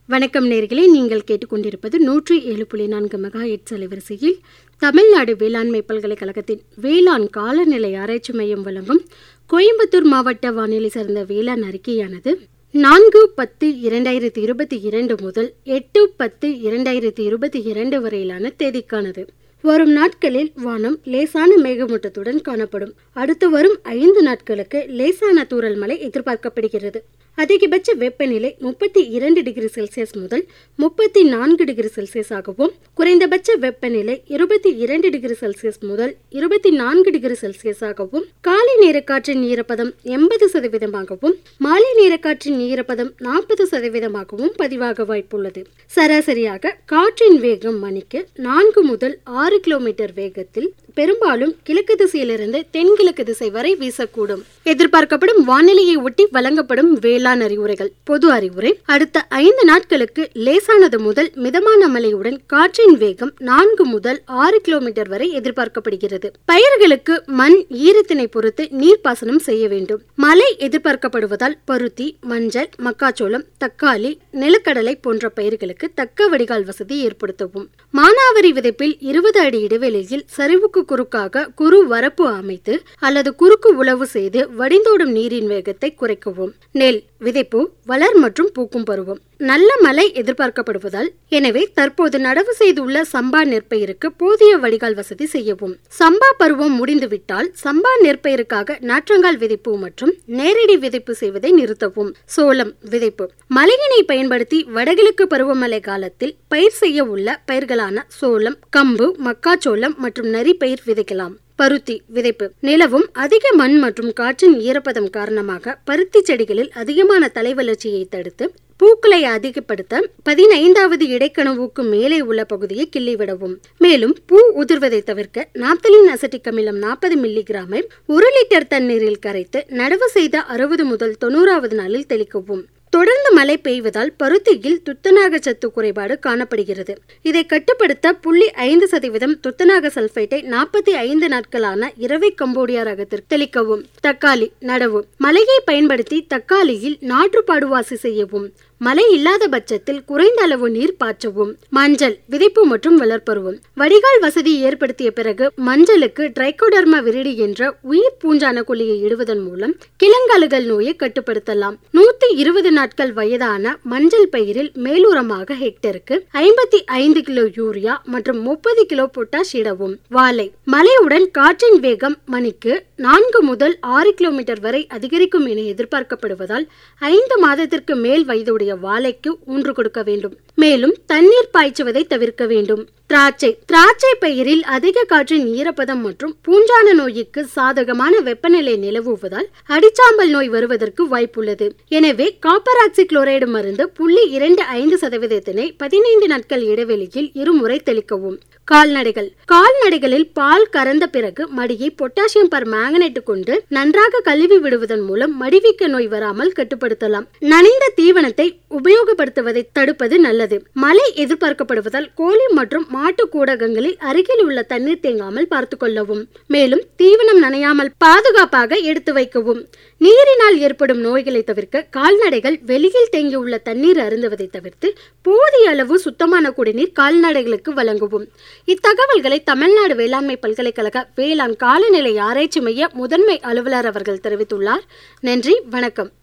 வணக்கம் நேர்களே நீங்கள் கேட்டுக்கொண்டிருப்பது நூற்றி ஏழு புள்ளி நான்கு மெகா எட்ஸ் அலைவரிசையில் தமிழ்நாடு வேளாண்மை பல்கலைக்கழகத்தின் வேளாண் காலநிலை ஆராய்ச்சி மையம் வழங்கும் கோயம்புத்தூர் மாவட்ட வானிலை சார்ந்த வேளாண் அறிக்கையானது நான்கு பத்து இரண்டாயிரத்தி இருபத்தி இரண்டு முதல் எட்டு பத்து இரண்டாயிரத்தி இருபத்தி இரண்டு வரையிலான தேதிக்கானது வரும் நாட்களில் வானம் லேசான மேகமூட்டத்துடன் காணப்படும் அடுத்து வரும் ஐந்து நாட்களுக்கு லேசான தூறல் மழை எதிர்பார்க்கப்படுகிறது அதிகபட்ச வெப்பநிலை முப்பத்தி இரண்டு டிகிரி செல்சியஸ் முதல் முப்பத்தி நான்கு டிகிரி செல்சியஸ் ஆகவும் குறைந்தபட்ச வெப்பநிலை இருபத்தி இரண்டு டிகிரி செல்சியஸ் முதல் இருபத்தி நான்கு டிகிரி செல்சியஸ் ஆகவும் காலை நேர காற்றின் ஈரப்பதம் எண்பது சதவீதமாகவும் மாலை நேர காற்றின் ஈரப்பதம் நாற்பது சதவீதமாகவும் பதிவாக வாய்ப்புள்ளது சராசரியாக காற்றின் வேகம் மணிக்கு நான்கு முதல் ஆறு கிலோமீட்டர் வேகத்தில் பெரும்பாலும் கிழக்கு திசையிலிருந்து தென்கிழக்கு திசை வரை வீசக்கூடும் எதிர்பார்க்கப்படும் வானிலையை ஒட்டி வழங்கப்படும் வேளாண் அறிவுரைகள் பொது அறிவுரை அடுத்த ஐந்து நாட்களுக்கு லேசானது முதல் மிதமான மழையுடன் காற்றின் வேகம் நான்கு முதல் ஆறு கிலோமீட்டர் வரை எதிர்பார்க்கப்படுகிறது பயிர்களுக்கு மண் ஈரத்தினை பொறுத்து நீர்ப்பாசனம் செய்ய வேண்டும் மழை எதிர்பார்க்கப்படுவதால் பருத்தி மஞ்சள் மக்காச்சோளம் தக்காளி நிலக்கடலை போன்ற பயிர்களுக்கு தக்க வடிகால் வசதி ஏற்படுத்தவும் மானாவரி விதைப்பில் இருபது அடி இடைவெளியில் சரிவுக்கு குறுக்காக குறு வரப்பு அமைத்து அல்லது குறுக்கு உழவு செய்து வடிந்தோடும் நீரின் வேகத்தை குறைக்கவும் நெல் விதைப்பு வளர் மற்றும் பூக்கும் பருவம் நல்ல மழை எதிர்பார்க்கப்படுவதால் எனவே தற்போது நடவு செய்துள்ள சம்பா நெற்பயிருக்கு போதிய வடிகால் வசதி செய்யவும் சம்பா பருவம் முடிந்துவிட்டால் சம்பா நெற்பயிறுக்காக நாற்றங்கால் விதைப்பு மற்றும் நேரடி விதைப்பு செய்வதை நிறுத்தவும் சோளம் விதைப்பு மழையினை பயன்படுத்தி வடகிழக்கு பருவமழை காலத்தில் பயிர் செய்ய உள்ள பயிர்களான சோளம் கம்பு மக்காச்சோளம் மற்றும் நரி பயிர் விதைக்கலாம் பருத்தி விதைப்பு நிலவும் அதிக மண் மற்றும் காற்றின் ஈரப்பதம் காரணமாக பருத்தி செடிகளில் அதிகமான தலை வளர்ச்சியை தடுத்து பூக்களை அதிகப்படுத்த பதினைந்தாவது இடைக்கணவுக்கு மேலே உள்ள பகுதியை கிள்ளிவிடவும் மேலும் பூ உதிர்வதை தவிர்க்க நாப்தலின் அசட்டிக் அமிலம் நாற்பது மில்லிகிராமை ஒரு லிட்டர் தண்ணீரில் கரைத்து நடவு செய்த அறுபது முதல் தொண்ணூறாவது நாளில் தெளிக்கவும் தொடர்ந்து மழை பெய்வதால் பருத்தியில் துத்தநாக சத்து குறைபாடு காணப்படுகிறது இதை கட்டுப்படுத்த புள்ளி ஐந்து சதவீதம் துத்தநாக சல்பேட்டை நாற்பத்தி ஐந்து நாட்களான இரவை கம்போடியா ரகத்திற்கு தெளிக்கவும் தக்காளி நடவு மழையை பயன்படுத்தி தக்காளியில் நாற்று பாடுவாசி செய்யவும் மழை இல்லாத பட்சத்தில் குறைந்த அளவு நீர் பாய்ச்சவும் மஞ்சள் விதைப்பு மற்றும் வளர்ப்பருவம் வடிகால் வசதி ஏற்படுத்திய பிறகு மஞ்சளுக்கு ட்ரைகோடர்மா விரிடி என்ற உயிர் பூஞ்சான கொல்லியை இடுவதன் மூலம் கிளங்கலுகள் நோயை கட்டுப்படுத்தலாம் நூத்தி இருபது நாட்கள் வயதான மஞ்சள் பயிரில் மேலுரமாக ஹெக்டருக்கு ஐம்பத்தி ஐந்து கிலோ யூரியா மற்றும் முப்பது கிலோ பொட்டாஷ் இடவும் வாழை மழையுடன் காற்றின் வேகம் மணிக்கு நான்கு முதல் ஆறு கிலோமீட்டர் வரை அதிகரிக்கும் என எதிர்பார்க்கப்படுவதால் ஐந்து மாதத்திற்கு மேல் வயதுடைய வாழைக்கு ஊன்று கொடுக்க வேண்டும் மேலும் தண்ணீர் பாய்ச்சுவதை தவிர்க்க வேண்டும் திராட்சை திராட்சை பயிரில் அதிக காற்றின் ஈரப்பதம் மற்றும் பூஞ்சான நோய்க்கு சாதகமான வெப்பநிலை நிலவுவதால் அடிச்சாம்பல் நோய் வருவதற்கு வாய்ப்புள்ளது எனவே காப்பர் ஆக்சி குளோரைடு மருந்து புள்ளி இரண்டு ஐந்து சதவீதத்தினை பதினைந்து நாட்கள் இடைவெளியில் இருமுறை தெளிக்கவும் கால்நடைகள் கால்நடைகளில் பால் கறந்த பிறகு மடியை பொட்டாசியம் பர் மேங்கனேட் கொண்டு நன்றாக கழுவி விடுவதன் மூலம் மடிவீக்க நோய் வராமல் கட்டுப்படுத்தலாம் நனைந்த தீவனத்தை உபயோகப்படுத்துவதை தடுப்பது நல்லது மழை எதிர்பார்க்கப்படுவதால் கோழி மற்றும் மாட்டு கூடகங்களில் அருகில் உள்ள தண்ணீர் தேங்காமல் பார்த்து கொள்ளவும் மேலும் தீவனம் நனையாமல் பாதுகாப்பாக எடுத்து வைக்கவும் நீரினால் ஏற்படும் நோய்களை தவிர்க்க கால்நடைகள் வெளியில் தேங்கியுள்ள தண்ணீர் அருந்துவதை தவிர்த்து போதிய அளவு சுத்தமான குடிநீர் கால்நடைகளுக்கு வழங்கவும் இத்தகவல்களை தமிழ்நாடு வேளாண்மை பல்கலைக்கழக வேளாண் காலநிலை ஆராய்ச்சி மைய முதன்மை அலுவலர் அவர்கள் தெரிவித்துள்ளார் நன்றி வணக்கம்